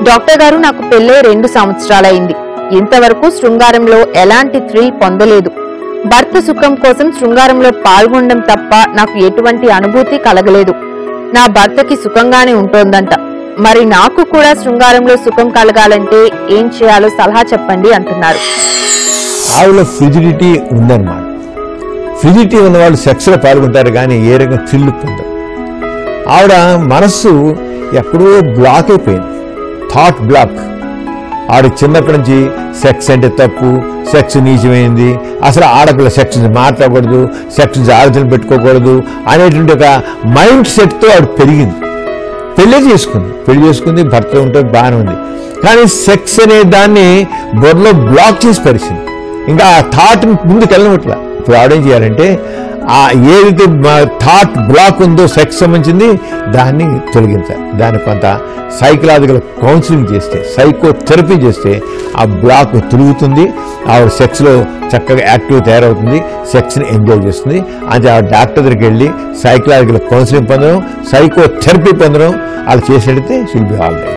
doctor గారు నాకు పెళ్ళై రెండు సంవత్సరాలైంది ఇంతవరకు శృంగారంలో ఎలాంటి థ్రిల్ పొందలేదు భర్త సుఖం కోసం శృంగారంలో పాల్గొనడం తప్ప నాకు ఎటువంటి అనుభూతి కలగలేదు నా భర్తకి సుఖంగానే ఉంటోందంట మరి నాకు కూడా శృంగారంలో సుఖం కలగాలంటే ఏం చేయాలో సలహా చెప్పండి అంటున్నారు ఆవిడ ఫిజిడిటీ ఉందన్నమాట ఫిజిడిటీ ఉన్న వాళ్ళు సెక్స్లో పాల్గొంటారు కానీ ఏ రకం థ్రిల్ పొందరు ఆవిడ మనస్సు ఎక్కడో బ్లాక్ అయిపోయింది థాట్ బ్లాక్ ఆవిడ చిన్నప్పటి నుంచి సెక్స్ అంటే తప్పు సెక్స్ నీచమైంది అసలు ఆడపిల్ల సెక్స్ మాట్లాడకూడదు సెక్స్ జాగ్రత్తలు పెట్టుకోకూడదు అనేటువంటి ఒక మైండ్ సెట్తో ఆవిడ పెరిగింది పెళ్లి చేసుకుంది పెళ్లి చేసుకుంది భర్త ఉంటే బాగానే ఉంది కానీ సెక్స్ అనే దాన్ని బొర్రలో బ్లాక్ చేసి పరిచింది ఇంకా ఆ థాట్ ముందుకు వెళ్ళవట్లా ఇప్పుడు ఆవిడేం చేయాలంటే ఆ ఏదైతే థాట్ బ్లాక్ ఉందో సెక్స్ సంబంధించింది దాన్ని తొలగించాలి దాన్ని కొంత సైకలాజికల్ కౌన్సిలింగ్ చేస్తే సైకో థెరపీ చేస్తే ఆ బ్లాక్ తిరుగుతుంది ఆవిడ సెక్స్లో చక్కగా యాక్టివ్ తయారవుతుంది సెక్స్ని ఎంజాయ్ చేస్తుంది అంటే ఆ డాక్టర్ దగ్గరికి వెళ్ళి సైకలాజికల్ కౌన్సిలింగ్ పొందడం సైకో థెరపీ పొందడం అలా చేసేటైతే షిల్ బి ఆల్ రైట్